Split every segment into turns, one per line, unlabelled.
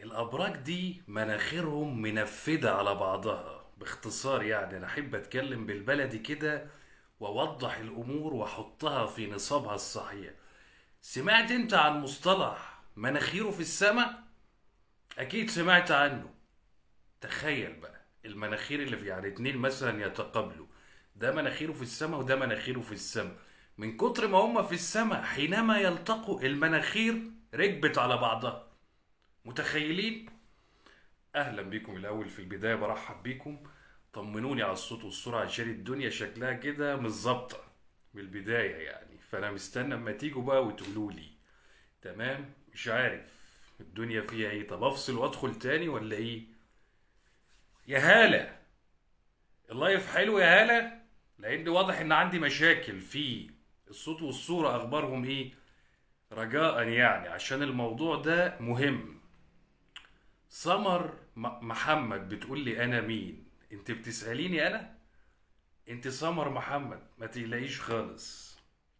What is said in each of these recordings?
الأبراج دي مناخيرهم منفدة على بعضها باختصار يعني أنا أحب أتكلم بالبلدي كده وأوضح الأمور وأحطها في نصابها الصحيح سمعت أنت عن مصطلح مناخيره في السماء؟ أكيد سمعت عنه تخيل بقى المناخير اللي في يعني اتنين مثلا يتقابلوا ده مناخيره في السماء وده مناخيره في السماء من كتر ما هما في السماء حينما يلتقوا المناخير ركبت على بعضها متخيلين اهلا بيكم الاول في البدايه برحب بيكم طمنوني على الصوت والصوره عشان الدنيا شكلها كده مش ظابطه من البدايه يعني فانا مستنى اما تيجوا بقى وتقولوا لي تمام مش عارف الدنيا فيها ايه طب افصل وادخل تاني ولا ايه يا هاله اللايف حلو يا هاله لان واضح ان عندي مشاكل في الصوت والصوره اخبارهم ايه رجاء يعني عشان الموضوع ده مهم سمر م- محمد بتقول لي انا مين انت بتسأليني انا انت سمر محمد ما تقلقيش خالص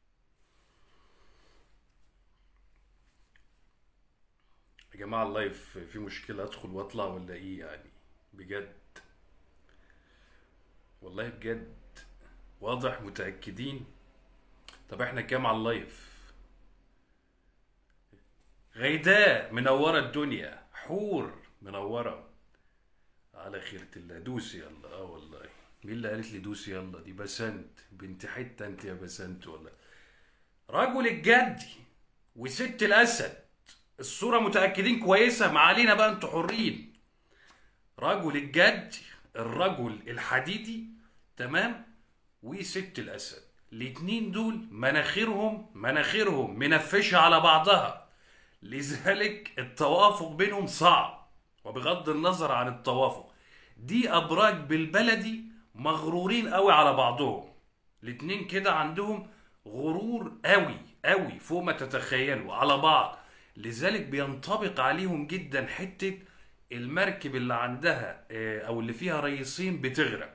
يا جماعة اللايف في مشكلة ادخل واطلع ولا ايه يعني بجد والله بجد واضح متأكدين طب احنا كام على اللايف غيداء منورة الدنيا حور منورة على خيرة الله دوسي يلا اه والله مين اللي قالت لي دوسي يلا دي بسنت بنت حتة انت يا بسنت والله رجل الجدي وست الاسد الصورة متأكدين كويسة ما علينا بقى انتوا حرين رجل الجدي الرجل الحديدي تمام وست الاسد الاتنين دول مناخيرهم مناخيرهم منفشة على بعضها لذلك التوافق بينهم صعب وبغض النظر عن التوافق دي ابراج بالبلدي مغرورين قوي على بعضهم الاتنين كده عندهم غرور قوي قوي فوق ما تتخيلوا على بعض لذلك بينطبق عليهم جدا حتة المركب اللي عندها آه، او اللي فيها رئيسين بتغرق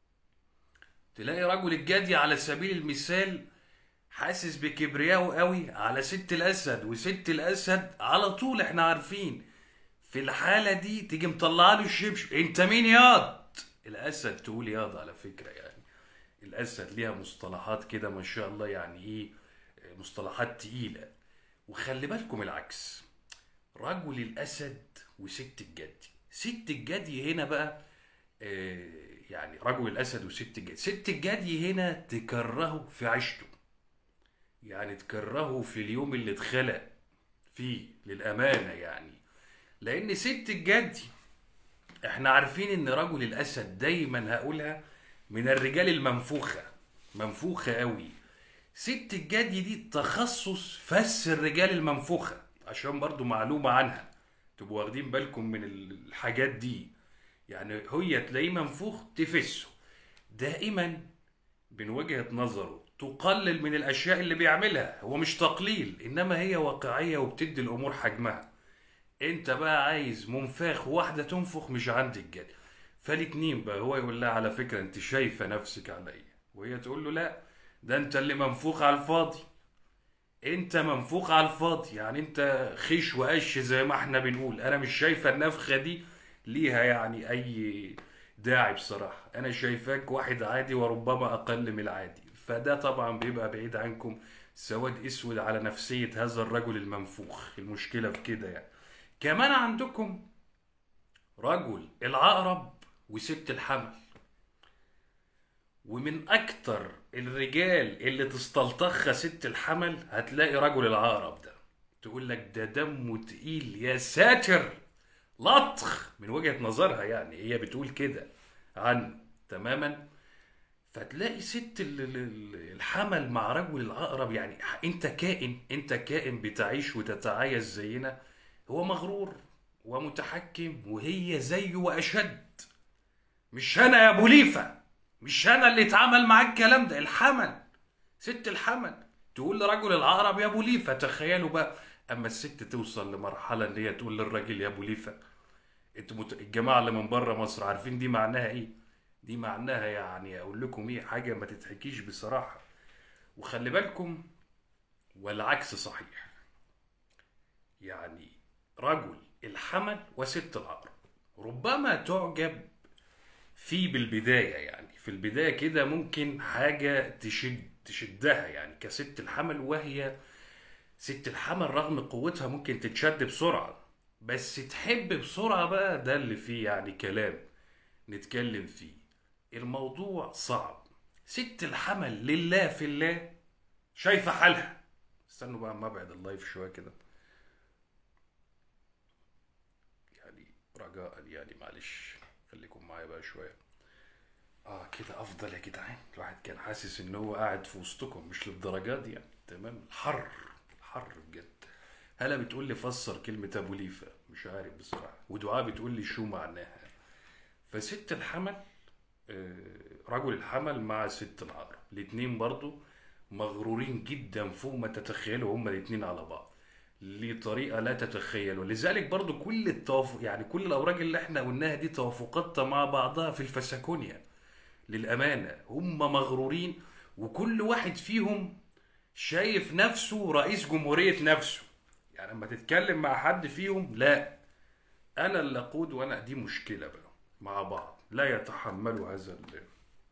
تلاقي رجل الجدي على سبيل المثال حاسس بكبرياءه قوي على ست الاسد وست الاسد على طول احنا عارفين في الحالة دي تيجي مطلعه له الشبشب انت مين ياض الاسد تقول ياض على فكرة يعني الاسد ليها مصطلحات كده ما شاء الله يعني ايه مصطلحات تقيلة وخلي بالكم العكس رجل الاسد وست الجدي ست الجدي هنا بقى آه، يعني رجل الاسد وست الجدي ست الجدي هنا تكرهه في عيشته يعني تكرهه في اليوم اللي اتخلق فيه للأمانة يعني لأن ست الجدي احنا عارفين ان رجل الأسد دايما هقولها من الرجال المنفوخة منفوخة قوي ست الجدي دي تخصص فس الرجال المنفوخة عشان برضو معلومة عنها تبقوا واخدين بالكم من الحاجات دي يعني هي تلاقيه منفوخ تفسه دائما من وجهة نظره تقلل من الأشياء اللي بيعملها هو مش تقليل إنما هي واقعية وبتدي الأمور حجمها أنت بقى عايز منفاخ واحدة تنفخ مش عندك جد فالاتنين بقى هو يقول لها على فكرة أنت شايفة نفسك عليا وهي تقول له لا ده أنت اللي منفوخ على الفاضي أنت منفوخ على الفاضي يعني أنت خيش وقش زي ما احنا بنقول أنا مش شايفة النفخة دي ليها يعني أي داعي بصراحة أنا شايفاك واحد عادي وربما أقل من العادي فده طبعا بيبقى بعيد عنكم سواد اسود على نفسية هذا الرجل المنفوخ المشكلة في كده يعني كمان عندكم رجل العقرب وست الحمل ومن اكتر الرجال اللي تستلطخها ست الحمل هتلاقي رجل العقرب ده تقول لك ده دمه تقيل يا ساتر لطخ من وجهة نظرها يعني هي بتقول كده عنه تماما فتلاقي ست ال- ال- ال- الحمل مع رجل العقرب يعني انت كائن انت كائن بتعيش وتتعايش زينا هو مغرور ومتحكم وهي زيه واشد مش انا يا ابو ليفا مش انا اللي اتعمل معاك الكلام ده الحمل ست الحمل تقول لرجل العقرب يا ابو ليفا تخيلوا بقى اما الست توصل لمرحله ان هي تقول للراجل يا ابو ليفا انتوا مت... الجماعه اللي من بره مصر عارفين دي معناها ايه دي معناها يعني اقول لكم ايه حاجه ما تتحكيش بصراحه وخلي بالكم والعكس صحيح يعني رجل الحمل وست العقرب ربما تعجب فيه بالبداية يعني في البداية كده ممكن حاجة تشد تشدها يعني كست الحمل وهي ست الحمل رغم قوتها ممكن تتشد بسرعة بس تحب بسرعة بقى ده اللي فيه يعني كلام نتكلم فيه الموضوع صعب ست الحمل لله في الله شايفة حالها استنوا بقى اما ابعد اللايف شوية كده يعني رجاء يعني معلش خليكم معايا بقى شوية اه كده افضل يا جدعان الواحد كان حاسس ان هو قاعد في وسطكم مش للدرجات دي يعني تمام الحر الحر بجد هلا بتقول لي فسر كلمة ابو ليفا مش عارف بصراحة ودعاء بتقول لي شو معناها فست الحمل آه، رجل الحمل مع ست العقرب الاتنين برضو مغرورين جدا فوق ما تتخيلوا هما الاتنين على بعض لطريقة لا تتخيلوا لذلك برضو كل التوافق يعني كل الأوراق اللي احنا قلناها دي توافقاتها مع بعضها في الفسكونيا للأمانة هم مغرورين وكل واحد فيهم شايف نفسه رئيس جمهورية نفسه يعني لما تتكلم مع حد فيهم لا أنا اللي أقود وأنا دي مشكلة بقى مع بعض لا يتحملوا هذا ال-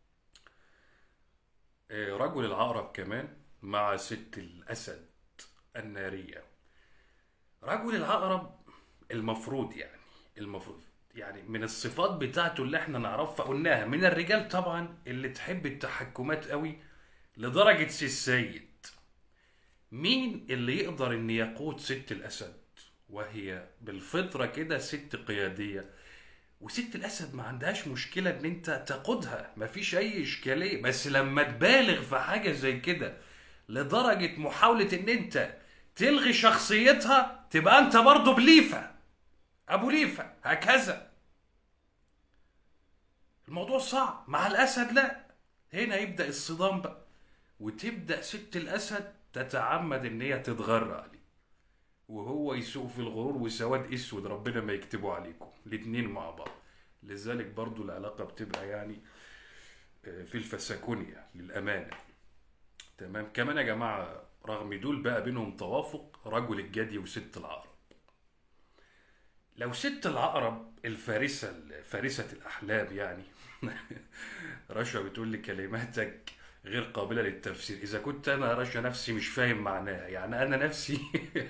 آه، رجل العقرب كمان مع ست الأسد النارية رجل العقرب المفروض يعني المفروض يعني من الصفات بتاعته اللي احنا نعرفها قلناها من الرجال طبعا اللي تحب التحكمات قوي لدرجة سي السيد مين اللي يقدر ان يقود ست الاسد وهي بالفطرة كده ست قيادية وست الاسد ما عندهاش مشكلة ان انت تقودها مفيش اي اشكالية بس لما تبالغ في حاجة زي كده لدرجة محاولة ان انت تلغي شخصيتها تبقى انت برضه بليفة ابو ليفة هكذا الموضوع صعب مع الاسد لا هنا يبدا الصدام بقى وتبدا ست الاسد تتعمد ان هي تتغرى عليه وهو يسوق في الغرور وسواد اسود ربنا ما يكتبه عليكم الاتنين مع بعض لذلك برضو العلاقه بتبقى يعني آه، في الفسكونيا للامانه تمام كمان يا جماعه رغم دول بقى بينهم توافق رجل الجدي وست العقرب لو ست العقرب الفارسة فارسة الأحلام يعني رشا بتقول لي كلماتك غير قابلة للتفسير إذا كنت أنا رشا نفسي مش فاهم معناها يعني أنا نفسي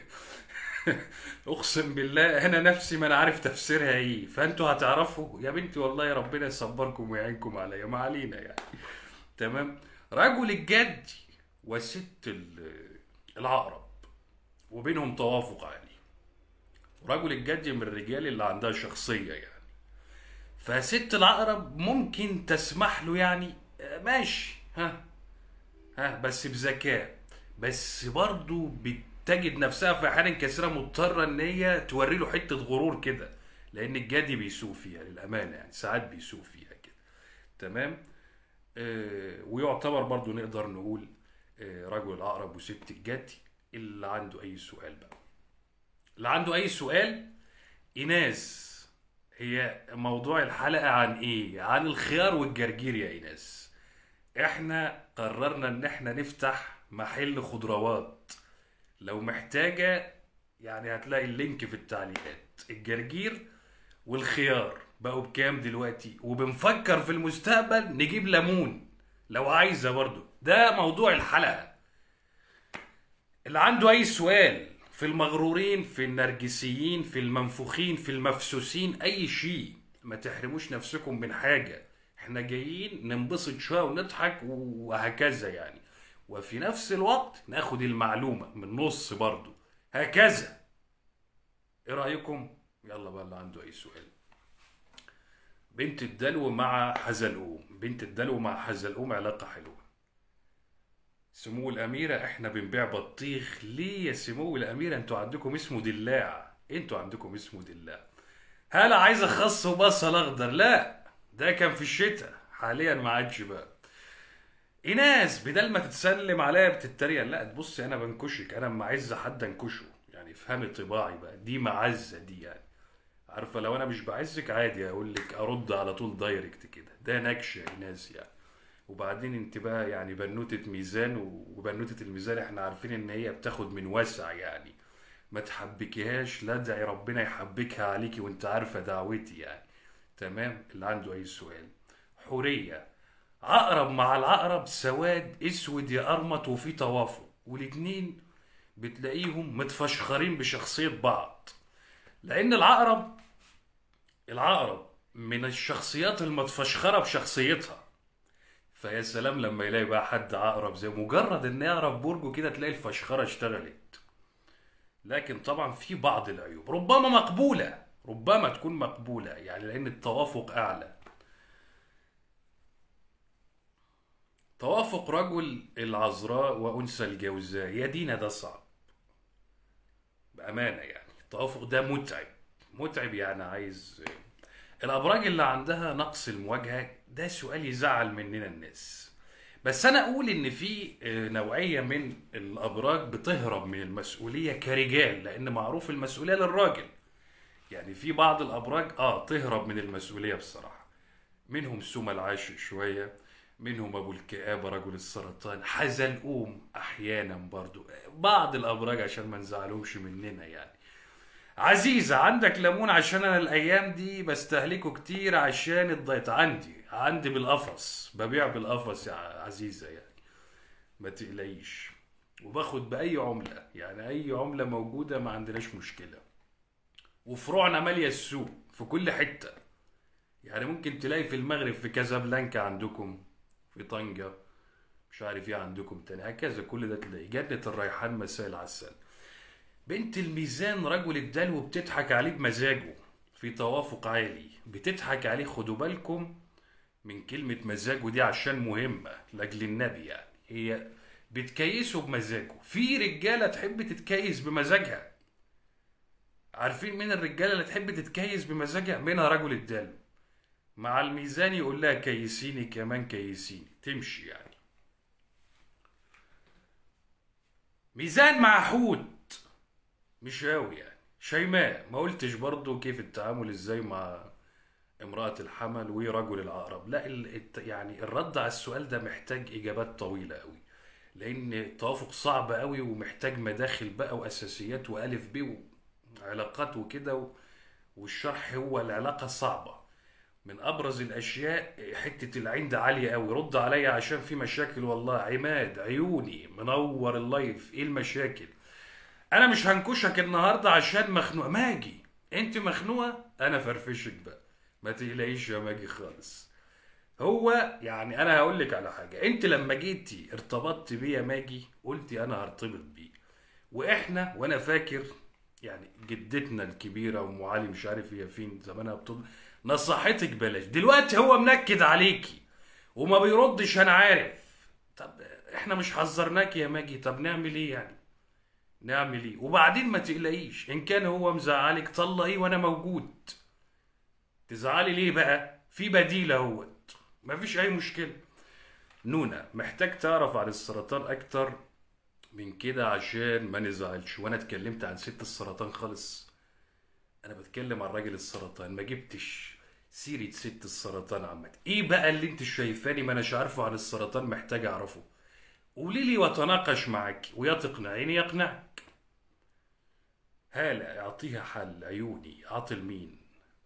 أقسم بالله أنا نفسي ما أنا عارف تفسيرها إيه فأنتوا هتعرفوا يا بنتي والله يا ربنا يصبركم ويعينكم عليا ما علينا يعني تمام رجل الجد وست ال- العقرب وبينهم توافق عالي رجل الجد من الرجال اللي عندها شخصية يعني فست العقرب ممكن تسمح له يعني آه، ماشي ها ها بس بذكاء بس برضو بتجد نفسها في احيان كثيره مضطره ان هي توري له حته غرور كده لان الجدي بيسوق فيها للامانه يعني ساعات بيسوق فيها كده تمام آه ويعتبر برضو نقدر نقول آه رجل العقرب وست الجدي اللي عنده اي سؤال بقى اللي عنده اي سؤال ايناس هي موضوع الحلقه عن ايه عن الخيار والجرجير يا ايناس احنا قررنا ان احنا نفتح محل خضروات لو محتاجة يعني هتلاقي اللينك في التعليقات الجرجير والخيار بقوا بكام دلوقتي وبنفكر في المستقبل نجيب ليمون لو عايزة برضو ده موضوع الحلقة اللي عنده اي سؤال في المغرورين في النرجسيين في المنفوخين في المفسوسين اي شيء ما تحرموش نفسكم من حاجة احنا جايين ننبسط شوية ونضحك وهكذا يعني وفي نفس الوقت ناخد المعلومة من نص برضو هكذا ايه رأيكم يلا بقى اللي عنده اي سؤال بنت الدلو مع حزلقوم بنت الدلو مع حزلقوم علاقة حلوة سمو الأميرة احنا بنبيع بطيخ ليه يا سمو الأميرة انتوا عندكم اسمه دلاع انتوا عندكم اسمه دلاع هلا عايزة خس وبصل أخضر لا ده كان في الشتاء حاليا ما عادش بقى ايناس بدل ما تتسلم عليا بتتريق لا تبصي انا بنكشك انا لما اعز حد انكشه يعني افهمي طباعي بقى دي معزه دي يعني عارفه لو انا مش بعزك عادي اقول لك ارد على طول دايركت كده ده نكشه يا ايناس يعني وبعدين انت بقى يعني بنوتة ميزان وبنوتة الميزان احنا عارفين ان هي بتاخد من وسع يعني ما تحبكيهاش لا ادعي ربنا يحبكها عليكي وانت عارفه دعوتي يعني تمام اللي عنده اي سؤال حوريه عقرب مع العقرب سواد اسود يا ارمط وفي توافق والاتنين بتلاقيهم متفشخرين بشخصيه بعض لان العقرب العقرب من الشخصيات المتفشخره بشخصيتها فيا سلام لما يلاقي بقى حد عقرب زي مجرد ان يعرف برجه كده تلاقي الفشخره اشتغلت لكن طبعا في بعض العيوب ربما مقبوله ربما تكون مقبوله يعني لان التوافق اعلى توافق رجل العذراء وانثى الجوزاء يا دينا ده صعب بامانه يعني التوافق ده متعب متعب يعني عايز الابراج اللي عندها نقص المواجهه ده سؤال يزعل مننا الناس بس انا اقول ان في نوعيه من الابراج بتهرب من المسؤوليه كرجال لان معروف المسؤوليه للراجل يعني في بعض الابراج اه تهرب من المسؤوليه بصراحه منهم سوما العاشق شويه منهم ابو الكآبة رجل السرطان حزلقوم احيانا برضو بعض الابراج عشان ما نزعلهمش مننا يعني عزيزة عندك ليمون عشان انا الايام دي بستهلكه كتير عشان الدايت عندي عندي بالقفص ببيع بالقفص يا عزيزة يعني ما تقلقيش وباخد باي عملة يعني اي عملة موجودة ما عندناش مشكلة وفروعنا مالية السوق في كل حتة يعني ممكن تلاقي في المغرب في كازابلانكا عندكم في طنجة مش عارف ايه عندكم تاني هكذا كل ده تلاقي جنة الريحان مساء العسل بنت الميزان رجل الدلو بتضحك عليه بمزاجه في توافق عالي بتضحك عليه خدوا بالكم من كلمة مزاجه دي عشان مهمة لأجل النبي يعني هي بتكيسه بمزاجه في رجالة تحب تتكيس بمزاجها عارفين مين الرجالة اللي تحب تتكيس بمزاجها منها رجل الدلو مع الميزان يقول لها كيسيني كمان كيسيني تمشي يعني ميزان مع حوت مش قوي يعني شيماء ما قلتش برضو كيف التعامل ازاي مع امرأة الحمل ورجل العقرب لا ال... يعني الرد على السؤال ده محتاج اجابات طويلة قوي لان التوافق صعب قوي ومحتاج مداخل بقى واساسيات والف ب وعلاقات وكده و... والشرح هو العلاقة صعبة من ابرز الاشياء حته العين ده عاليه قوي رد عليا عشان في مشاكل والله عماد عيوني منور اللايف ايه المشاكل انا مش هنكشك النهارده عشان مخنوقه ماجي انت مخنوقه انا فرفشك بقى ما تقلقيش يا ماجي خالص هو يعني انا هقول لك على حاجه انت لما جيتي ارتبطت بيه يا ماجي قلتي انا هرتبط بيه واحنا وانا فاكر يعني جدتنا الكبيره ام علي مش عارف هي فين زمانها بتض نصحتك بلاش دلوقتي هو منكد عليكي وما بيردش انا عارف طب احنا مش حذرناك يا ماجي طب نعمل ايه يعني نعمل ايه وبعدين ما تقلقيش ان كان هو مزعلك طلقيه وانا موجود تزعلي ليه بقى في بديل اهوت مفيش اي مشكله نونا محتاج تعرف عن السرطان اكتر من كده عشان ما نزعلش وانا اتكلمت عن ست السرطان خالص انا بتكلم عن راجل السرطان ما جبتش سيرة ست السرطان عامة ايه بقى اللي انت شايفاني ما اناش عارفه عن السرطان محتاج اعرفه قولي لي واتناقش معك ويا تقنعيني يقنعك هالة اعطيها حل عيوني عاطل مين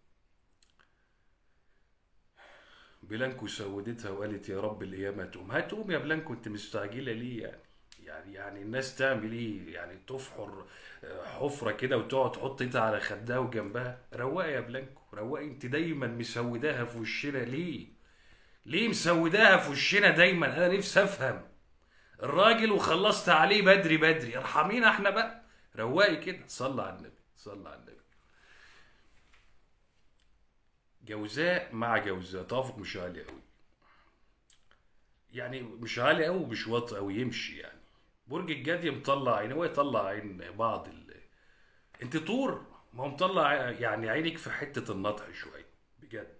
بلانكو سودتها وقالت يا رب القيامة تقوم هتقوم يا بلانكو انت مستعجلة ليه يعني يعني يعني الناس تعمل ايه يعني تفحر حفرة كده وتقعد تحط ايدها على خدها وجنبها رواقي يا بلانكو رواقي انت دايما مسوداها في وشنا ليه ليه مسوداها في وشنا دايما انا نفسي افهم الراجل وخلصت عليه بدري بدري ارحمينا احنا بقى رواقي كده صلى على النبي صلى على النبي جوزاء مع جوزاء توافق مش عالي قوي يعني مش عالي قوي ومش واطي قوي يمشي يعني برج الجدي مطلع عين هو يطلع عين بعض ال... انت طور ما هو مطلع يعني عينك في حته النطح شويه بجد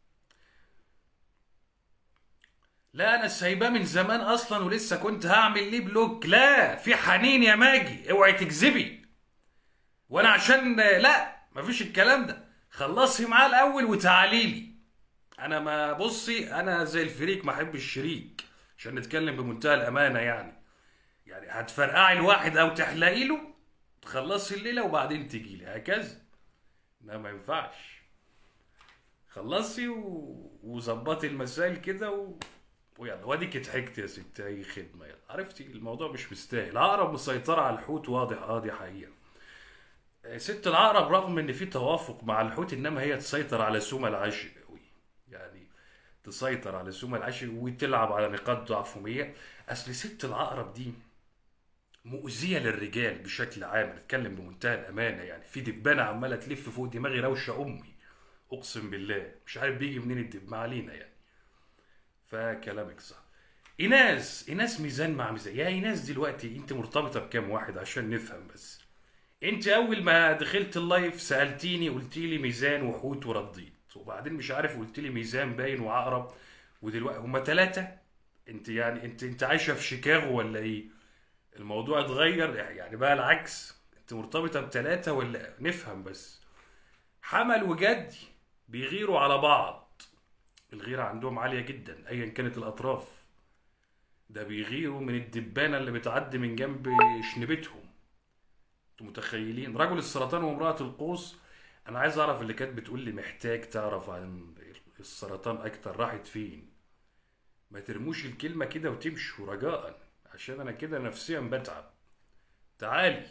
لا انا سايباه من زمان اصلا ولسه كنت هعمل ليه بلوك لا في حنين يا ماجي اوعي تكذبي وانا عشان لا مفيش الكلام ده خلصي معاه الاول وتعالي لي انا ما بصي انا زي الفريق ما احب الشريك عشان نتكلم بمنتهى الامانه يعني يعني هتفرقعي الواحد او تحلقي له تخلصي الليله وبعدين تجي لي هكذا لا ما ينفعش خلصي و... وظبطي المسائل كده و... ويلا واديك ضحكت يا ست اي خدمه يلا عرفتي الموضوع مش مستاهل عقرب مسيطره على الحوت واضح اه دي حقيقه ست العقرب رغم ان في توافق مع الحوت انما هي تسيطر على سوما العشق قوي يعني تسيطر على سوما العشق وتلعب على نقاط ضعفهم هي اصل ست العقرب دي مؤذيه للرجال بشكل عام نتكلم بمنتهى الامانه يعني في دبانه عماله تلف فوق دماغي روشه امي اقسم بالله مش عارف بيجي منين الدب ما علينا يعني فكلامك صح ايناس ايناس ميزان مع ميزان يا ايناس دلوقتي انت مرتبطه بكام واحد عشان نفهم بس انت اول ما دخلت اللايف سالتيني قلت لي ميزان وحوت ورديت وبعدين مش عارف قلت لي ميزان باين وعقرب ودلوقتي هما ثلاثه انت يعني انت انت عايشه في شيكاغو ولا ايه الموضوع اتغير يعني بقى العكس انت مرتبطه بثلاثه ولا نفهم بس حمل وجدي بيغيروا على بعض الغيرة عندهم عالية جدا ايا كانت الاطراف ده بيغيروا من الدبانة اللي بتعدي من جنب شنبتهم انتوا متخيلين رجل السرطان وامرأة القوس انا عايز اعرف اللي كانت بتقول لي محتاج تعرف عن السرطان اكتر راحت فين ما ترموش الكلمة كده وتمشوا رجاء عشان انا كده نفسيا بتعب تعالي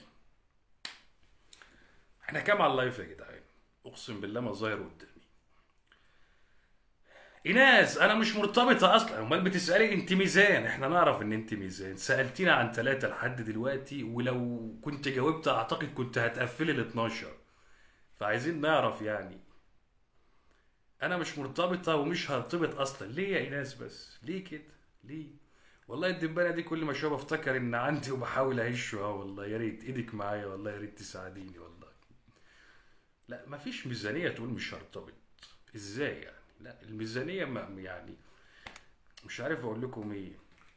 احنا كام على اللايف يا جدعان اقسم بالله ما ظاهر قدامي ايناس انا مش مرتبطه اصلا امال بتسالي انت ميزان احنا نعرف ان انت ميزان سالتينا عن ثلاثة لحد دلوقتي ولو كنت جاوبت اعتقد كنت هتقفلي ال 12 فعايزين نعرف يعني انا مش مرتبطه ومش هرتبط اصلا ليه يا ايناس بس ليه كده ليه والله الدبانه دي كل ما اشوفها بفتكر ان عندي وبحاول اعيش اه والله يا ريت ايدك معايا والله يا ريت تساعديني والله لا مفيش ميزانيه تقول مش هرتبط ازاي يعني لا الميزانيه ما يعني مش عارف اقول لكم ايه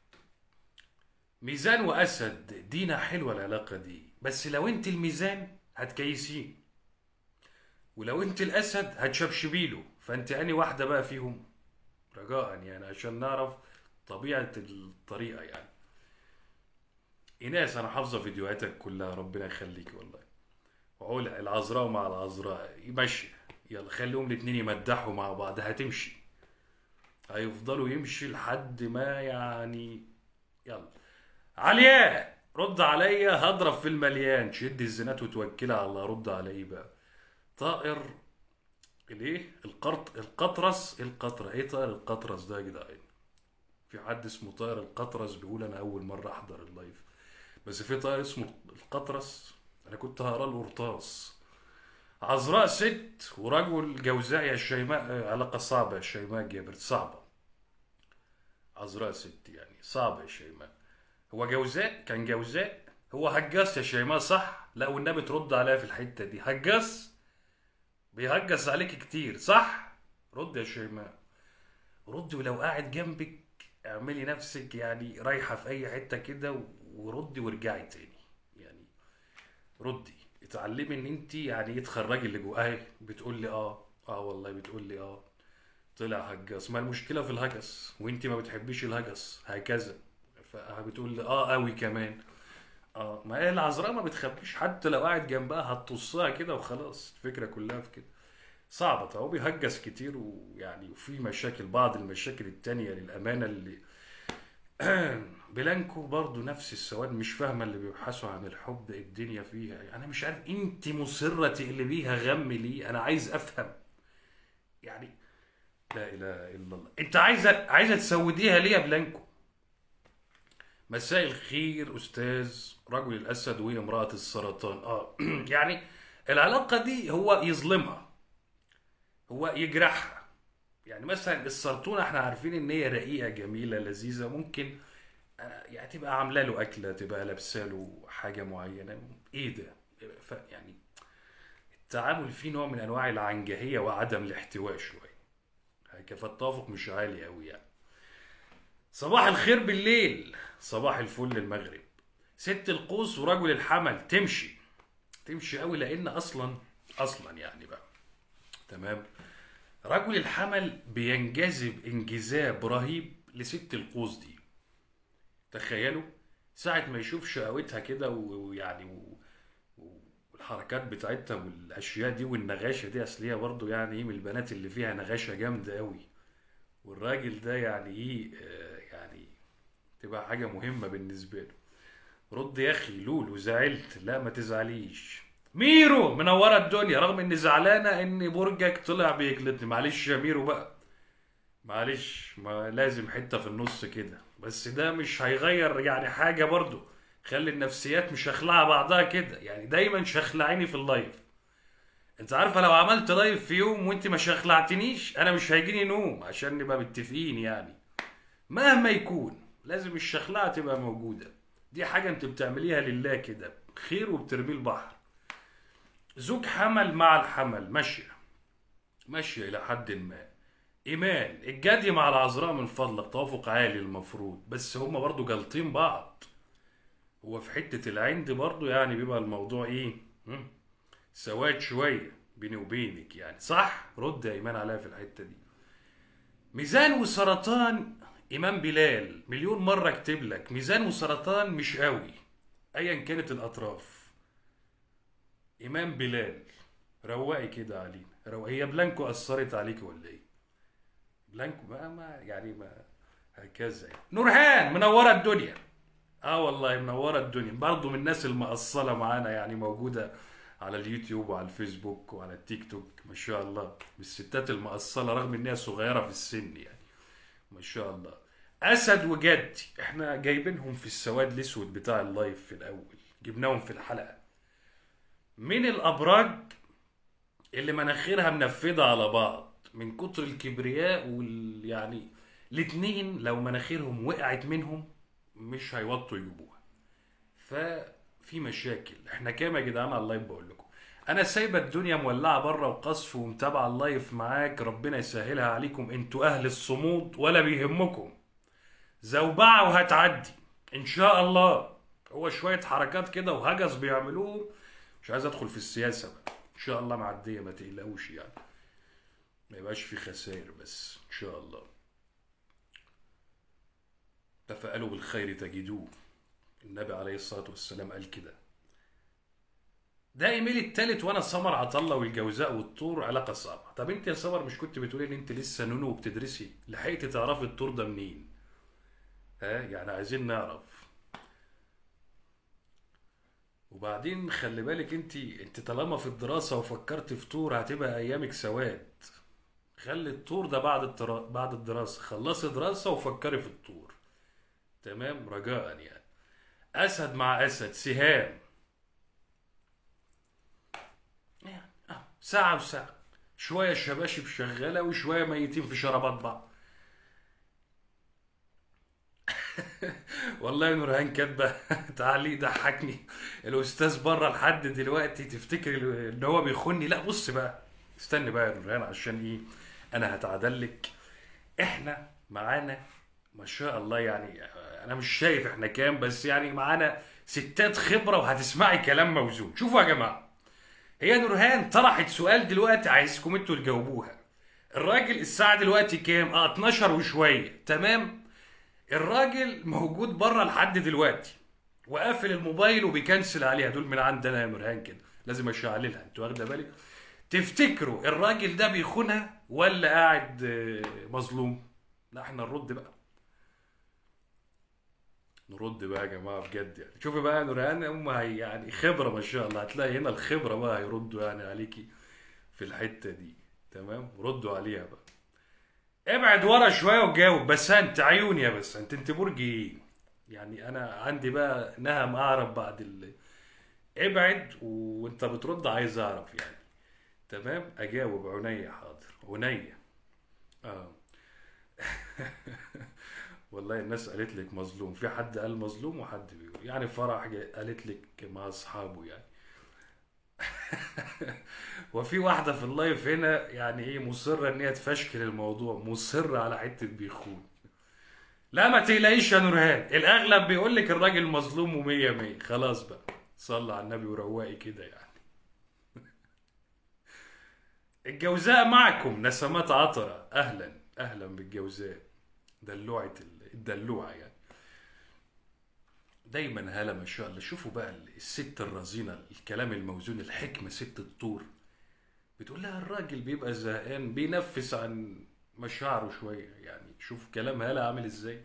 ميزان واسد دينا حلوه العلاقه دي بس لو انت الميزان هتكيسيه ولو انت الاسد هتشبشبيله فانت اني واحده بقى فيهم رجاء يعني عشان نعرف طبيعه الطريقه يعني ايناس انا حافظه فيديوهاتك كلها ربنا يخليك والله وعلا العذراء مع العذراء ماشي يلا خليهم الاتنين يمدحوا مع بعض هتمشي هيفضلوا يمشي لحد ما يعني يلا علياء رد عليا هضرب في المليان شد الزنات وتوكلها على الله رد على ايه بقى طائر الايه القرط القطرس القطرة ايه طائر القطرس ده يا جدعان في حد اسمه طائر القطرس بيقول انا اول مرة احضر اللايف بس في طائر اسمه القطرس انا كنت هقرا القرطاس عذراء ست ورجل جوزاء يا شيماء علاقة صعبة يا شيماء جابر صعبة عذراء ست يعني صعبة يا شيماء هو جوزاء كان جوزاء هو هجاس يا شيماء صح لا والنبي ترد عليا في الحتة دي هجاس بيهجس عليك كتير صح رد يا شيماء رد ولو قاعد جنبك اعملي نفسك يعني رايحة في أي حتة كده وردي وارجعي تاني يعني ردي اتعلمي ان انت يعني ايه تخرجي اللي جواها بتقول لي اه اه والله بتقول لي اه طلع هجس ما المشكله في الهجس وانت ما بتحبيش الهجس هكذا فبتقول لي اه قوي كمان اه ما هي العذراء ما بتخبيش حتى لو قاعد جنبها هتطصها كده وخلاص الفكره كلها في كده صعبة هو بيهجس كتير ويعني وفي مشاكل بعض المشاكل التانية للأمانة اللي بلانكو برضو نفس السواد مش فاهمة اللي بيبحثوا عن الحب الدنيا فيها يعني أنا مش عارف أنت مصرة تقلبيها بيها غم ليه أنا عايز أفهم يعني لا إله إلا الله أنت عايزة عايزة تسوديها ليه يا بلانكو مساء الخير أستاذ رجل الأسد وامرأة السرطان آه يعني العلاقة دي هو يظلمها هو يجرحها يعني مثلا السرطونة احنا عارفين ان هي رقيقة جميلة لذيذة ممكن يعني تبقى عامله له اكله تبقى لابسه له حاجه معينه ايه ده ف يعني التعامل فيه نوع من انواع العنجهيه وعدم الاحتواء شويه فالتوافق مش عالي قوي يعني صباح الخير بالليل صباح الفل المغرب ست القوس ورجل الحمل تمشي تمشي قوي لان اصلا اصلا يعني بقى تمام رجل الحمل بينجذب انجذاب رهيب لست القوس دي تخيلوا ساعة ما يشوف شقاوتها كده ويعني و... الحركات بتاعتها والاشياء دي والنغاشه دي اصل هي برضه يعني ايه من البنات اللي فيها نغاشه جامده قوي والراجل ده يعني ايه آه، يعني تبقى حاجه مهمه بالنسبه له رد يا اخي لولو زعلت لا ما تزعليش ميرو منوره الدنيا رغم اني زعلانه ان برجك طلع بيجلدني معلش يا ميرو بقى معلش ما لازم حته في النص كده بس ده مش هيغير يعني حاجه برضو خلي النفسيات مش هخلعها بعضها كده يعني دايما شخلعيني في اللايف انت عارفه لو عملت لايف في يوم وانت ما شخلعتنيش انا مش هيجيني نوم عشان نبقى متفقين يعني مهما يكون لازم الشخلعه تبقى موجوده دي حاجه انت بتعمليها لله كده خير وبترميه البحر زوج حمل مع الحمل ماشيه ماشيه الى حد ما ايمان الجدي مع العذراء من فضلك توافق عالي المفروض بس هما برضو جالطين بعض هو في حتة العند برضو يعني بيبقى الموضوع ايه مم، سواد شوية بيني وبينك يعني صح رد يا ايمان عليا في الحتة دي ميزان وسرطان امام بلال مليون مرة اكتب لك ميزان وسرطان مش قوي ايا كانت الاطراف امام بلال روقي كده علينا روقي هي بلانكو اثرت عليك ولا ايه بلانكو ما, ما يعني ما هكذا يعني. نورهان منوره الدنيا اه والله منوره الدنيا برضه من الناس المقصله معانا يعني موجوده على اليوتيوب وعلى الفيسبوك وعلى التيك توك ما شاء الله من الستات المقصله رغم انها صغيره في السن يعني ما شاء الله اسد وجدي احنا جايبينهم في السواد الاسود بتاع اللايف في الاول جبناهم في الحلقه من الابراج اللي مناخيرها منفذه على بعض من كتر الكبرياء وال يعني الاتنين لو مناخيرهم وقعت منهم مش هيوطوا يجيبوها ففي مشاكل احنا كام يا جدعان على اللايف بقول لكم انا سايبه الدنيا مولعه بره وقصف ومتابعه اللايف معاك ربنا يسهلها عليكم انتوا اهل الصمود ولا بيهمكم زوبعه وهتعدي ان شاء الله هو شويه حركات كده وهجس بيعملوهم مش عايز ادخل في السياسه بقى ان شاء الله معديه ما تقلقوش يعني ما يبقاش في خسائر بس ان شاء الله تفاءلوا بالخير تجدوه النبي عليه الصلاه والسلام قال كده ده ايميل التالت وانا سمر عطله والجوزاء والطور علاقه صعبه طب انت يا سمر مش كنت بتقولي ان انت لسه نونو وبتدرسي لحقتي تعرفي الطور ده منين ها يعني عايزين نعرف وبعدين خلي بالك انت انت طالما في الدراسه وفكرت في طور هتبقى ايامك سواد خلي الطور ده بعد الترا... بعد الدراسه خلصي دراسه وفكري في الطور تمام رجاء يعني اسد مع اسد سهام يعني اه ساعه وساعه شويه شباشب شغاله وشويه ميتين في شرابات بعض والله يا نورهان كاتبه تعليق ضحكني الاستاذ بره لحد دلوقتي تفتكر ان هو بيخوني لا بص بقى استني بقى يا نورهان عشان ايه انا هتعدلك احنا معانا ما شاء الله يعني انا مش شايف احنا كام بس يعني معانا ستات خبره وهتسمعي كلام موزون شوفوا يا جماعه هي نورهان طرحت سؤال دلوقتي عايزكم انتوا تجاوبوها الراجل الساعه دلوقتي كام اه 12 وشويه تمام الراجل موجود بره لحد دلوقتي وقافل الموبايل وبيكنسل عليها دول من عندنا يا نورهان كده لازم اشعللها انتوا واخده بالك تفتكروا الراجل ده بيخونها ولا قاعد آه، مظلوم لا احنا نرد بقى نرد بقى يا جماعه بجد يعني شوفي بقى يا نورهان هم هي- يعني خبره ما شاء الله هتلاقي هنا الخبره بقى هيردوا يعني عليكي في الحته دي تمام ردوا عليها بقى ابعد ورا شويه وجاوب بس انت عيوني يا بس انت انت برج ايه يعني انا عندي بقى نهم اعرف بعد ال... ابعد وانت بترد عايز اعرف يعني تمام اجاوب عينيا حاضر عينيا اه والله الناس قالت لك مظلوم في حد قال مظلوم وحد بيقول يعني فرح جا- قالت لك مع اصحابه يعني وفي واحدة في اللايف هنا يعني ايه مصرة ان هي تفشكل الموضوع مصرة على حتة بيخون لا ما تقلقيش يا نورهان الاغلب بيقول لك الراجل مظلوم ومية مية خلاص بقى صلى على النبي ورواقي كده يعني الجوزاء معكم نسمات عطرة اهلا اهلا بالجوزاء دلوعة ال- الدلوعة يعني دايما هلا ما شاء الله شوفوا بقى الست الرزينة الكلام الموزون الحكمة ست الطور بتقول لها الراجل بيبقى زهقان بينفس عن مشاعره شوية يعني شوف كلام هلا عامل ازاي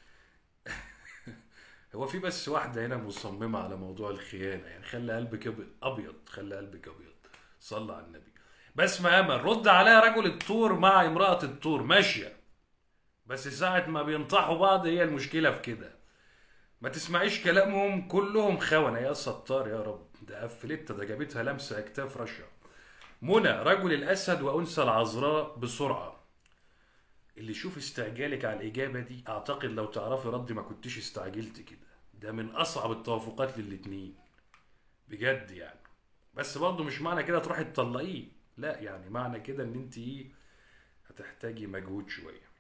هو في بس واحدة هنا مصممة على موضوع الخيانة يعني خلي قلبك أبي- أبيض خلي قلبك أبيض صلى على النبي بس ما أمل رد عليها رجل الطور مع امرأة الطور ماشية بس ساعة ما بينطحوا بعض هي المشكلة في كده ما تسمعيش كلامهم كلهم خونة يا ستار يا رب ده قفلتها ده جابتها لمسة أكتاف رشا منى رجل الأسد وأنثى العذراء بسرعة اللي يشوف استعجالك على الإجابة دي أعتقد لو تعرفي ردي ما كنتش استعجلت كده ده من أصعب التوافقات للاتنين بجد يعني بس برضه مش معنى كده تروحي تطلقيه لا يعني معنى كده ان انت ايه هتحتاجي مجهود شويه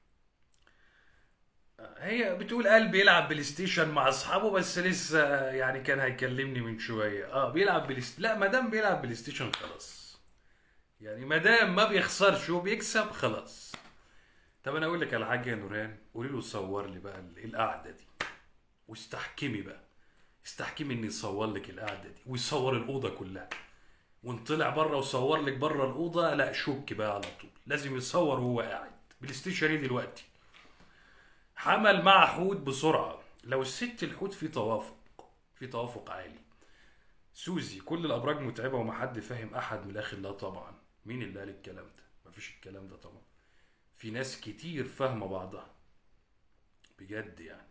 هي بتقول قلبي يلعب بلاي ستيشن مع اصحابه بس لسه يعني كان هيكلمني من شويه اه بيلعب بلاي ست... لا ما دام بيلعب بلاي ستيشن خلاص يعني ما دام ما بيخسرش وبيكسب خلاص طب انا اقول لك على حاجه يا نوران قولي له صور لي بقى ال- القعده دي واستحكمي بقى استحكمي ان يصور لك القعده دي ويصور الاوضه كلها وان طلع بره وصور لك بره الاوضه لا شك بقى على طول لازم يصور وهو قاعد بلاي ستيشن ايه دلوقتي حمل مع حوت بسرعه لو الست الحوت في توافق في توافق عالي سوزي كل الابراج متعبه وما حد فاهم احد من الاخر لا طبعا مين اللي قال الكلام ده مفيش الكلام ده طبعا في ناس كتير فاهمه بعضها بجد يعني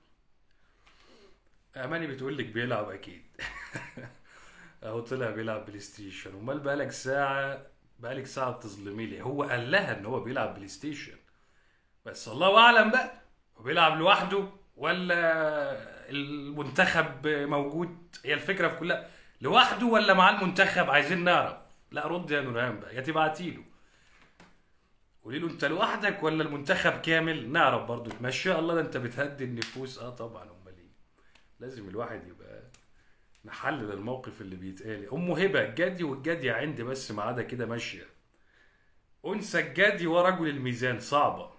اماني بتقول لك بيلعب اكيد اهو طلع بيلعب بلاي ستيشن امال بقالك ساعه بقالك ساعه بتظلمي لي هو قال لها ان هو بيلعب بلاي ستيشن بس الله اعلم بقى هو بيلعب لوحده ولا المنتخب موجود هي الفكره في كلها لوحده ولا مع المنتخب عايزين نعرف لا رد يا نورهان بقى يا تبعتي له قولي له انت لوحدك ولا المنتخب كامل نعرف برضو ما شاء الله ده انت بتهدي النفوس اه طبعا امال ايه لازم الواحد يبقى نحلل الموقف اللي بيتقال ام هبه الجدي والجدي عندي بس ما عدا كده ماشيه انثى الجدي ورجل الميزان صعبه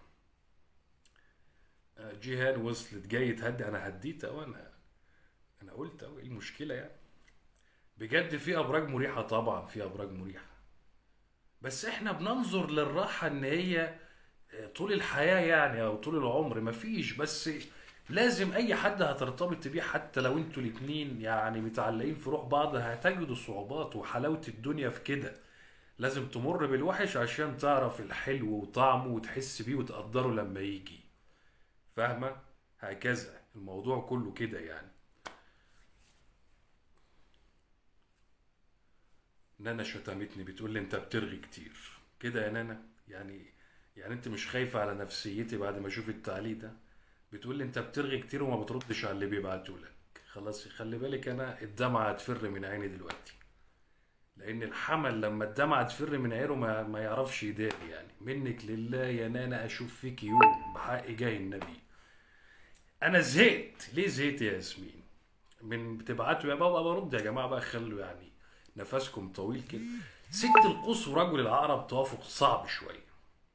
آه، جيهان وصلت جاي تهدي انا هديت اهو انا انا قلت اهو ايه المشكله يعني بجد في ابراج مريحه طبعا في ابراج مريحه بس احنا بننظر للراحه ان هي طول الحياه يعني او طول العمر مفيش بس لازم اي حد هترتبط بيه حتى لو انتوا الاتنين يعني متعلقين في روح بعض هتجدوا صعوبات وحلاوه الدنيا في كده لازم تمر بالوحش عشان تعرف الحلو وطعمه وتحس بيه وتقدره لما يجي فاهمه هكذا الموضوع كله كده يعني نانا شتمتني بتقول لي انت بترغي كتير كده يا نانا يعني يعني انت مش خايفة على نفسيتي بعد ما اشوف التعليق ده بتقول لي انت بترغي كتير وما بتردش على اللي بيبعتوا لك خلاص خلي بالك انا الدمعة هتفر من عيني دلوقتي لان الحمل لما الدمعة تفر من عينه ما, ما يعرفش يداري يعني منك لله يا نانا اشوف فيك يوم بحق جاه النبي انا زهقت ليه زهقت يا ياسمين من بتبعتوا يا بابا برد يا جماعه بقى خلوا يعني نفسكم طويل كده ست القوس ورجل العقرب توافق صعب شويه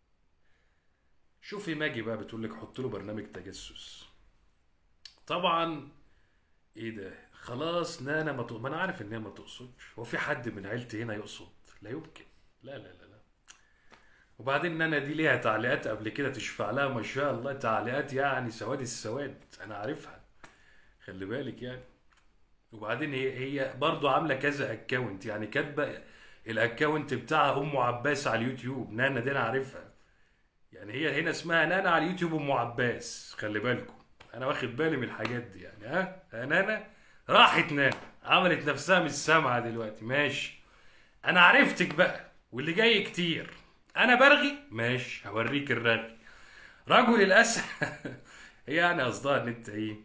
شوفي ماجي بقى بتقول لك حط له برنامج تجسس طبعا ايه ده خلاص نانا ما, تق... ما انا عارف ان هي ما تقصدش هو في حد من عيلتي هنا يقصد لا يمكن لا لا لا لا وبعدين نانا دي ليها تعليقات قبل كده تشفع لها ما شاء الله تعليقات يعني سواد السواد انا عارفها خلي بالك يعني وبعدين هي هي برضه عامله كذا اكونت يعني كاتبه الاكونت بتاعها ام عباس على اليوتيوب نانا دي انا عارفها يعني هي هنا اسمها نانا على اليوتيوب ام عباس خلي بالكم انا واخد بالي من الحاجات دي يعني ها يا نانا راحت نانا عملت نفسها مش سامعه دلوقتي ماشي انا عرفتك بقى واللي جاي كتير انا برغي ماشي هوريك الرغي رجل الاسد هي يعني قصدها ان انت ايه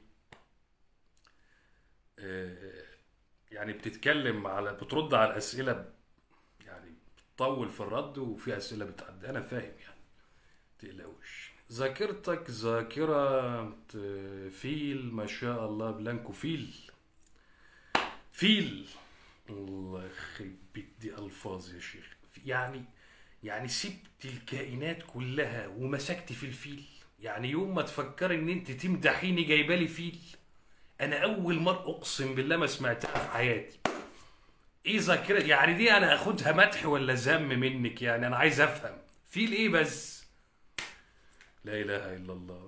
آه، يعني بتتكلم على بترد على الاسئله ب- يعني بتطول في الرد وفي اسئله بتعدي انا فاهم يعني تقلقوش ذاكرتك ذاكرة آه، فيل ما شاء الله بلانكو فيل فيل الله يخرب بيت دي الفاظ يا شيخ يعني يعني سبت الكائنات كلها ومسكت في الفيل يعني يوم ما تفكر ان انت تمدحيني جايبالي فيل انا اول مره اقسم بالله ما سمعتها في حياتي ايه ذاكره يعني دي انا اخدها مدح ولا ذم منك يعني انا عايز افهم في ايه بس لا اله الا الله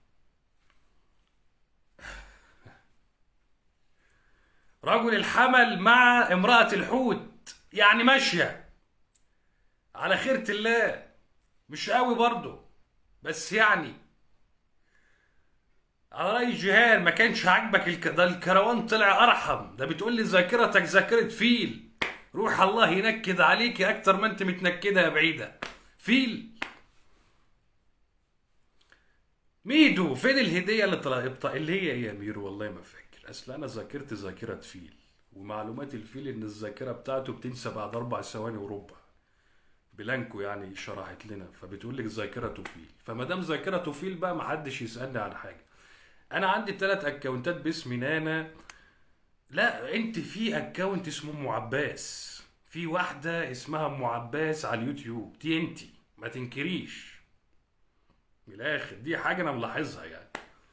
رجل الحمل مع امرأة الحوت يعني ماشية على خيرة الله مش قوي برضه بس يعني على رأي جيهان ما كانش عاجبك الك... ده الكروان طلع أرحم ده بتقول لي ذاكرتك ذاكرة فيل روح الله ينكد عليك أكتر ما أنت متنكدة يا بعيدة فيل ميدو فين الهدية اللي طلعت اللي هي ايه يا ميرو والله ما فاكر اصل انا ذاكرت ذاكرة فيل ومعلومات الفيل ان الذاكرة بتاعته بتنسى بعد اربع ثواني وربع بلانكو يعني شرحت لنا فبتقول لك ذاكرته فيل فما دام ذاكرته فيل بقى ما حدش يسالني عن حاجه انا عندي ثلاث اكونتات باسمي نانا لا انت في اكونت اسمه ام عباس في واحده اسمها ام عباس على اليوتيوب دي انت ما تنكريش من الاخر دي حاجه انا ملاحظها يعني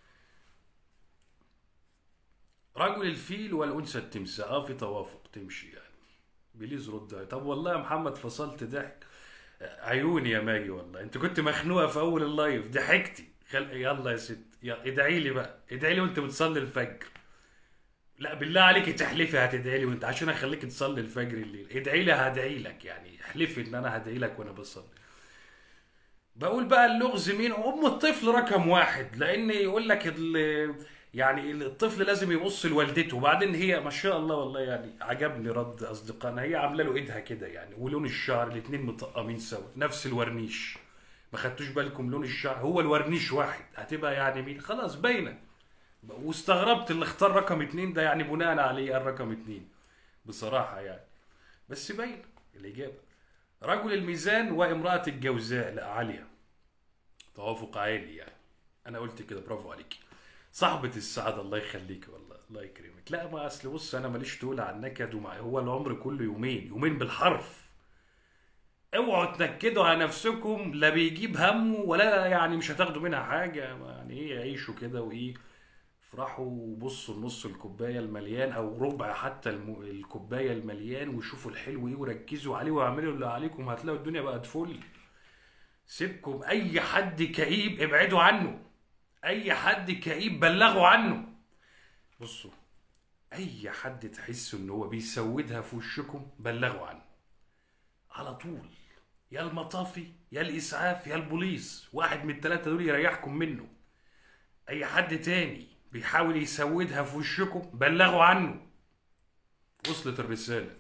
رجل الفيل والانثى التمساح اه في توافق تمشي يعني بليز رد طب والله يا محمد فصلت ضحك عيوني يا ماجي والله انت كنت مخنوقه في اول اللايف ضحكتي خل... يلا يا ست يلا ادعي لي بقى ادعي لي وانت بتصلي الفجر لا بالله عليك تحلفي هتدعي لي وانت عشان اخليك تصلي الفجر الليل ادعي لي هدعي لك يعني احلفي ان انا هدعي لك وانا بصلي بقول بقى اللغز مين ام الطفل رقم واحد لان يقول لك ال- يعني الطفل لازم يبص لوالدته وبعدين هي ما شاء الله والله يعني عجبني رد اصدقائنا هي عامله له ايدها كده يعني ولون الشعر الاثنين مطقمين سوا نفس الورنيش ما خدتوش بالكم لون الشعر هو الورنيش واحد هتبقى يعني مين خلاص باينه واستغربت اللي اختار رقم اتنين ده يعني بناء عليه الرقم اتنين بصراحه يعني بس باينه الاجابه رجل الميزان وامراه الجوزاء لا عاليه توافق عالي يعني انا قلت كده برافو عليكي صاحبة السعادة الله يخليك والله الله يكرمك لا ما اصل بص انا ماليش تقول عن نكد ومع هو العمر كله يومين يومين بالحرف اوعوا تنكدوا على نفسكم لا بيجيب همه ولا يعني مش هتاخدوا منها حاجة يعني ايه عيشوا كده وايه افرحوا وبصوا لنص الكوباية المليان او ربع حتى الم... الكوباية المليان وشوفوا الحلو ايه وركزوا عليه واعملوا اللي عليكم هتلاقوا الدنيا بقت فل سيبكم اي حد كئيب ابعدوا عنه اي حد كئيب بلغوا عنه بصوا اي حد تحسوا ان هو بيسودها في وشكم بلغوا عنه على طول يا المطافي يا الاسعاف يا البوليس واحد من الثلاثه دول يريحكم منه اي حد تاني بيحاول يسودها في وشكم بلغوا عنه وصلت الرساله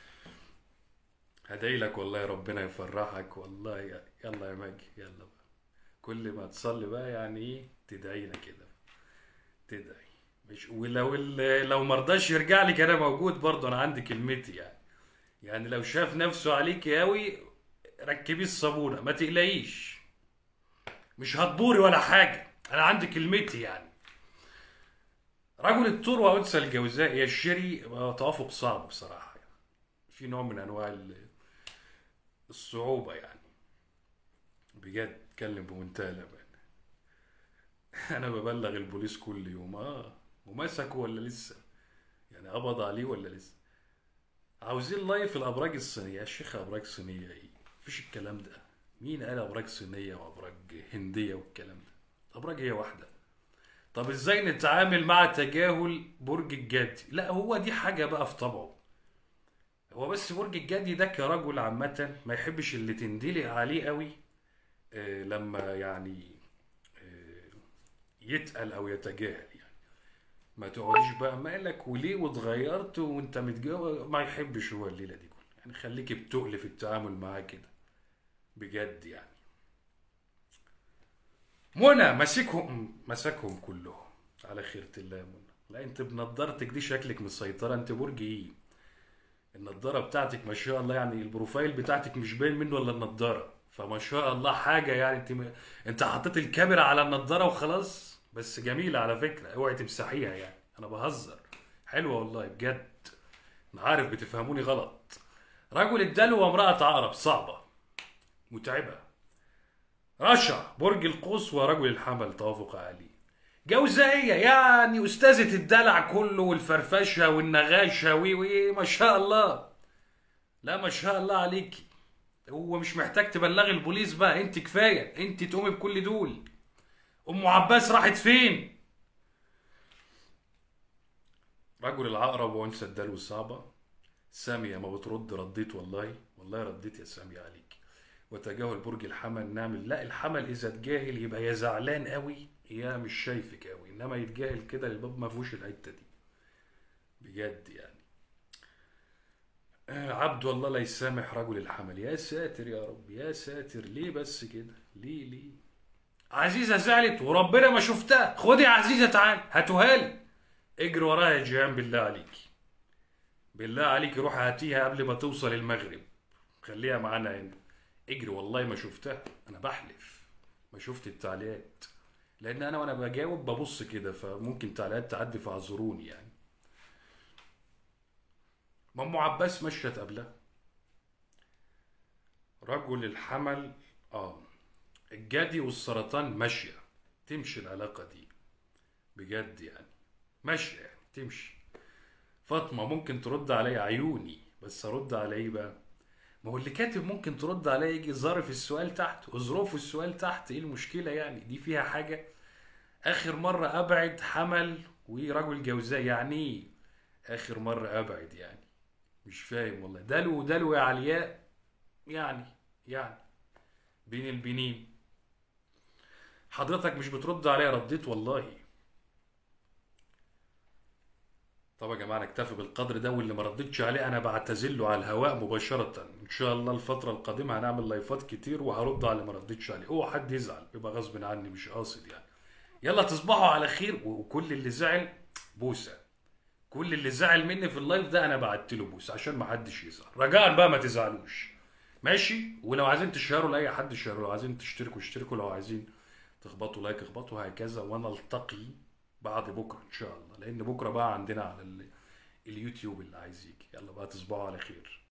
هدعي لك والله ربنا يفرحك والله يا- يلا يا ماجي يلا بقى كل ما تصلي بقى يعني ايه تدعي لنا كده تدعي مش ولو ال- لو مرضاش يرجع لك انا موجود برضه انا عندي كلمتي يعني يعني لو شاف نفسه عليك قوي ركبيه الصابونه ما تقلقيش مش هتبوري ولا حاجه انا عندي كلمتي يعني رجل الطور وانثى الجوزاء يشتري آه، توافق صعب بصراحه يعني. في نوع من انواع ال- الصعوبه يعني بجد اتكلم بمنتهى الامانه انا ببلغ البوليس كل يوم اه ومسكوا ولا لسه يعني قبض عليه ولا لسه عاوزين لايف الابراج الصينيه يا شيخ ابراج صينيه ايه مفيش الكلام ده مين قال ابراج صينيه وابراج هنديه والكلام ده الابراج هي واحده طب ازاي نتعامل مع تجاهل برج الجدي لا هو دي حاجه بقى في طبعه هو بس برج الجدي ده كرجل عامه ما يحبش اللي تندلق عليه قوي آه، لما يعني آه، يتقل او يتجاهل يعني ما تقعديش بقى مالك وليه واتغيرت وانت متجوز ما يحبش هو الليله دي كلها يعني خليكي بتقل في التعامل معاه كده بجد يعني منى ماسكهم مسكهم كلهم على خيرة الله يا منى لا انت بنضارتك دي شكلك مسيطرة انت برج ايه النضارة بتاعتك ما شاء الله يعني البروفايل بتاعتك مش باين منه الا النضارة فما شاء الله حاجة يعني انت م... انت حطيت الكاميرا على النضارة وخلاص بس جميلة على فكرة اوعي تمسحيها يعني انا بهزر حلوة والله بجد انا عارف بتفهموني غلط رجل الدلو وامرأة عقرب صعبة متعبة رشا برج القوس ورجل الحمل توافق عالي جوزائية يعني أستاذة الدلع كله والفرفشة والنغاشة وي وي ما شاء الله لا ما شاء الله عليكي هو مش محتاج تبلغي البوليس بقى انت كفاية انت تقومي بكل دول ام عباس راحت فين رجل العقرب وانثى الدلو الصعبة سامية ما بترد رديت والله والله رديت يا سامية عليك وتجاهل برج الحمل نعمل لا الحمل اذا اتجاهل يبقى يا زعلان قوي يا مش شايفك قوي انما يتجاهل كده الباب ما فيهوش الحته دي بجد يعني آه عبد والله لا يسامح رجل الحمل يا ساتر يا رب يا ساتر ليه بس كده ليه ليه عزيزة زعلت وربنا ما شفتها خدي يا عزيزة تعال هاتوها لي اجري وراها يا جيهان بالله عليكي بالله عليكي روح هاتيها قبل ما توصل المغرب خليها معانا هنا اجري والله ما شفتها انا بحلف ما شفت التعليقات لان انا وانا بجاوب ببص كده فممكن تعليقات تعدي فاعذروني يعني ما ام عباس مشت قبلها رجل الحمل اه الجدي والسرطان ماشيه تمشي العلاقه دي بجد يعني ماشيه يعني تمشي فاطمه ممكن ترد عليا عيوني بس ارد على ايه بقى ما هو اللي كاتب ممكن ترد عليا يجي ظرف السؤال تحت وظروف السؤال تحت ايه المشكله يعني دي فيها حاجه اخر مره ابعد حمل ورجل جوزاء يعني ايه اخر مره ابعد يعني مش فاهم والله دلو دلو يا علياء يعني يعني بين البنين حضرتك مش بترد عليا رديت والله طب يا جماعه نكتفي بالقدر ده واللي ما ردتش عليه انا بعتذر له على الهواء مباشره ان شاء الله الفتره القادمه هنعمل لايفات كتير وهرد على اللي ما ردتش عليه اوعى حد يزعل يبقى غصب عني مش قاصد يعني يلا تصبحوا على خير وكل اللي زعل بوسه كل اللي زعل مني في اللايف ده انا بعت له بوسه عشان ما حدش يزعل رجاء بقى ما تزعلوش ماشي ولو عايزين تشيروا لاي حد شيروا لو عايزين تشتركوا اشتركوا لو عايزين تخبطوا لايك اخبطوا هكذا ونلتقي بعد بكره ان شاء الله لان بكره بقى عندنا على ال- اليوتيوب اللي عايز يجي يلا بقى تصبحوا على خير